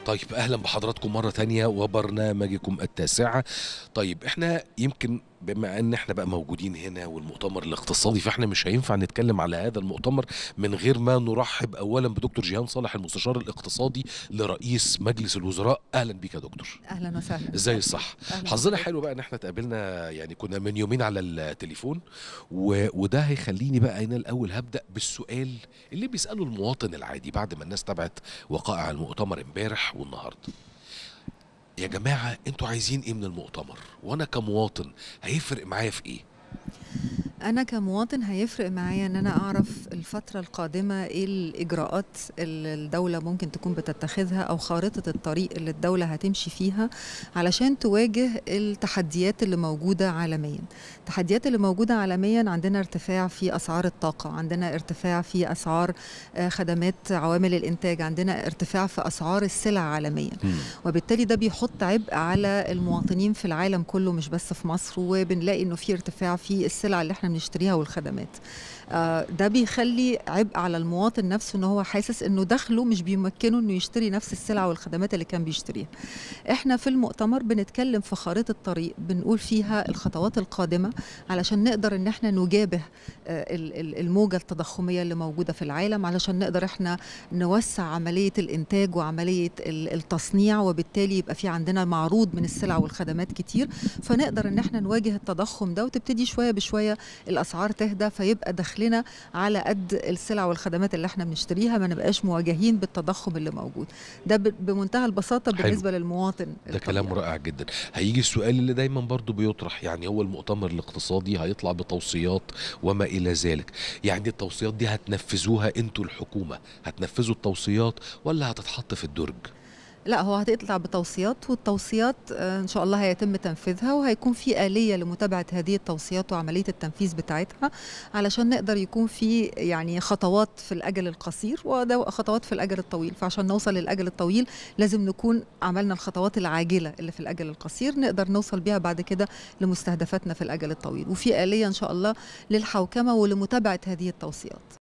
طيب اهلا بحضراتكم مره تانية وبرنامجكم التاسعه طيب احنا يمكن بما ان احنا بقى موجودين هنا والمؤتمر الاقتصادي فاحنا مش هينفع نتكلم على هذا المؤتمر من غير ما نرحب اولا بدكتور جيهان صالح المستشار الاقتصادي لرئيس مجلس الوزراء اهلا بيك يا دكتور اهلا وسهلا ازاي الصح أهلاً حظنا بك. حلو بقى ان احنا اتقابلنا يعني كنا من يومين على التليفون و... وده هيخليني بقى هنا الاول هبدا بالسؤال اللي بيساله المواطن العادي بعد ما الناس تابعت وقائع المؤتمر امبارح والنهارده يا جماعه انتوا عايزين ايه من المؤتمر وانا كمواطن هيفرق معايا في ايه انا كمواطن هيفرق معايا ان انا اعرف الفتره القادمه ايه الاجراءات اللي الدوله ممكن تكون بتتخذها او خارطه الطريق اللي الدوله هتمشي فيها علشان تواجه التحديات اللي موجوده عالميا التحديات اللي موجوده عالميا عندنا ارتفاع في اسعار الطاقه عندنا ارتفاع في اسعار آه، خدمات عوامل الانتاج عندنا ارتفاع في اسعار السلع عالميا وبالتالي ده بيحط عبء على المواطنين في العالم كله مش بس في مصر وبنلاقي انه في ارتفاع في السلع اللي احنا بنشتريها والخدمات آه، ده بيخلي عبء على المواطن نفسه ان هو حاسس انه دخله مش بيمكنه انه يشتري نفس السلع والخدمات اللي كان بيشتريها احنا في المؤتمر بنتكلم في خارطة طريق بنقول فيها الخطوات القادمة علشان نقدر ان احنا نجابه آه، ال- ال- الموجة التضخمية اللي موجودة في العالم علشان نقدر احنا نوسع عملية الإنتاج وعملية ال- التصنيع وبالتالي يبقى في عندنا معروض من السلع والخدمات كتير فنقدر ان احنا نواجه التضخم ده وتبتدي شوية بشوية الأسعار تهدى فيبقى دخلنا على قد السلع والخدمات اللي احنا بنشتريها ما نبقاش مواجهين بالتضخم اللي موجود ده ب- بمنتهى البساطة حلو. بالنسبة للمواطن ده كلام الطبيعي. رائع جدا هيجي السؤال اللي دايما برضو بيطرح يعني هو المؤتمر الاقتصادي هيطلع بتوصيات وما الى ذلك يعني التوصيات دي هتنفذوها انتوا الحكومه هتنفذوا التوصيات ولا هتتحط في الدرج لا هو هتطلع بتوصيات والتوصيات آه، ان شاء الله هيتم تنفيذها وهيكون في آلية لمتابعة هذه التوصيات وعملية التنفيذ بتاعتها علشان نقدر يكون في يعني خطوات في الأجل القصير وده خطوات في الأجل الطويل فعشان نوصل للأجل الطويل لازم نكون عملنا الخطوات العاجلة اللي في الأجل القصير نقدر نوصل بيها بعد كده لمستهدفاتنا في الأجل الطويل وفي آلية ان شاء الله للحوكمة ولمتابعة هذه التوصيات